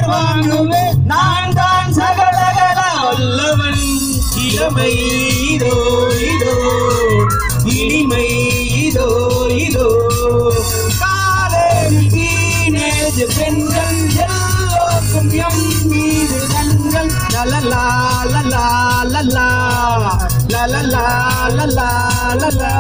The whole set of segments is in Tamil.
வாங்குவேன் நான் தான் சகலகல வல்லவன் இளமை இதோ இதோ இனிமை இதோ இதோ காலேஜ் டீனேஜ் பெண்கள் எல்லோருக்கும் எம் மீது கண்கள் லலலா லலா லலா லலலா லலா லலா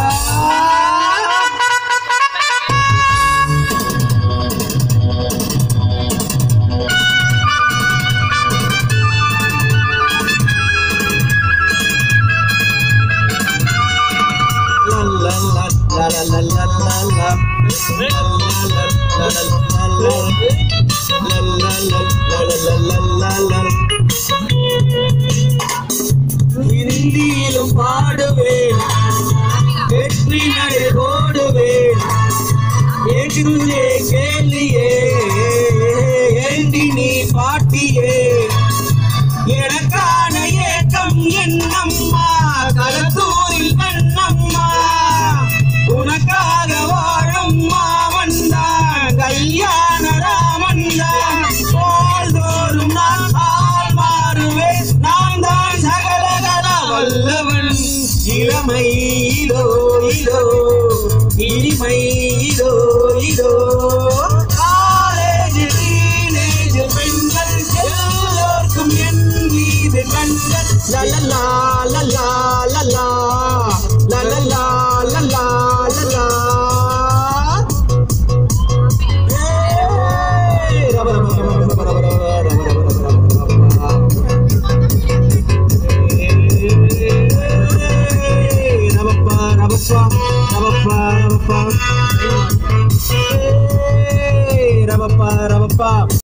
இந்தியிலும் பாடுவேன் வெற்றி நடை ஓடுவேன் எங்குதே கேள்வியே ஏண்டி நீ பாட்டியே எனக்கான ஏக்கம் என்னம்மா களத்தூரில் கண்ணம்மா உனக்காக வாழும் மாமன் தான் கல்யாண ராமன் தான் தோறும் நான் ஆள் மாறுவேன் நான் தான் சகலகல வல்லவன் இளமை இதோ இதோ இனிமை